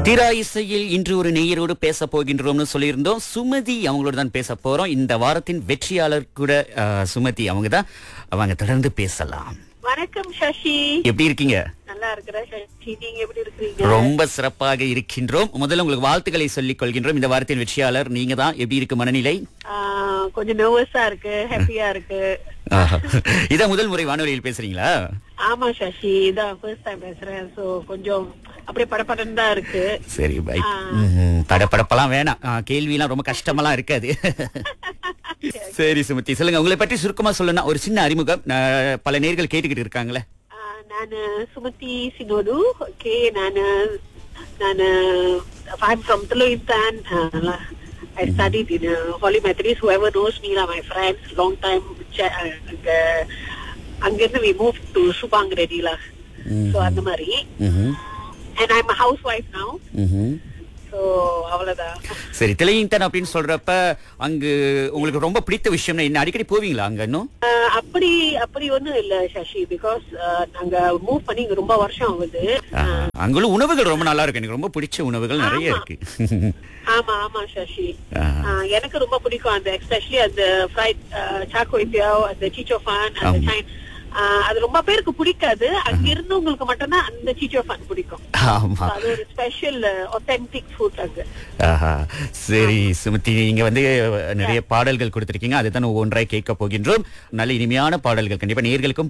திரா இசையில் இன்று ஒரு நேயரோடு பேச போகின்றோம்னு சொல்லியிருந்தோம் சுமதி அவங்களோட தான் பேச போறோம் இந்த வாரத்தின் வெற்றியாளர் கூட அஹ், சுமதி அவங்க தான் அவங்க தொடர்ந்து பேசலாம் வணக்கம் சசி எப்படி இருக்கீங்க நல்லா இருக்கிறேன் சசி நீங்க எப்படி இருக்கிறீங்க ரொம்ப சிறப்பாக இருக்கின்றோம் முதல்ல உங்களுக்கு வாழ்த்துக்களை சொல்லிக் கொள்கின்றோம் இந்த வாரத்தின் வெற்றியாளர் நீங்க தான் எப்படி இருக்கு மனநிலை ஆ, கொஞ்சம் நர்வஸா இருக்கு ஹாப்பியா இருக்கு ஆஹா. இதான் முதல் முறை வானொலியில் பேசுறீங்களா ஆமா சசி இதான் ஃபர்ஸ்ட் டைம் பேசுறேன் சோ கொஞ்சம் அப்படியே படபடன்னு தான் இருக்கு சரி பை ஆ. ம்ஹும். படபடப்பெல்லாம் வேணாம் ஆ, கேள்வியெல்லாம் ரொம்ப கஷ்டமெல்லாம் இருக்காது சரி சுமதி சொல்லுங்க உங்களை பற்றி சுருக்கமா சொல்லணும்னா ஒரு சின்ன அறிமுகம் நான் பல நேர்கள் கேட்டுக்கிட்டு இருக்காங்களே ஆ, நானு சுமதி சினோடு ஓகே நானு நானு I'm from Teluintan. Uh, I studied in uh, Holy Methodist. Whoever knows me, are my friends. Long time. Ch- uh, uh, அங்கிருந்து we moved to Subang Reddy lah. So அந்த மாதிரி ம்ஹும். and I'm a housewife now. ம்ஹும். So அவ்வளவுதான் சரி தெளிவிங்டன் அப்படின்னு சொல்றப்ப அங்கு உங்களுக்கு ரொம்ப பிடித்த விஷயம்னா என்ன அடிக்கடி போவீங்களா அங்க இன்னும் Uh, அப்படி அப்படி ஒண்ணும் இல்ல சசி பிகாஸ் நாங்க மூவ் பண்ணி இங்க ரொம்ப வருஷம் ஆகுது ஆ, அங்குள்ள உணவுகள் ரொம்ப நல்லா இருக்கு எனக்கு ரொம்ப பிடிச்ச உணவுகள் நிறைய ஆமா. இருக்கு ஆமா ஆமா சசி ஆ. ஆஹ் எனக்கு ரொம்ப பிடிக்கும் அந்த எஸ்பெஷலி அந்த ஃப்ரைட் சாக்கோய்பியாவ் அந்த சீச்சோஃபான் அந்த ஆமா. சைன் அது ரொம்ப பேருக்கு பிடிக்காது அங்க இருந்தவங்களுக்கு மட்டும்தான் அந்த சீச்சோஃபான் பிடிக்கும் ஆமா So, அது ஒரு ஸ்பெஷல் ஒத்தென்டிக் ஃபுட் அங்க ஆஹா சரி சுமதி நீங்க வந்து நிறைய பாடல்கள் கொடுத்திருக்கீங்க அதுதான் ஒவ்வொன்றாய் கேட்க போகின்றோம் நல்ல இனிமையான பாடல்கள் கண்டிப்பா நேர்களுக்கும்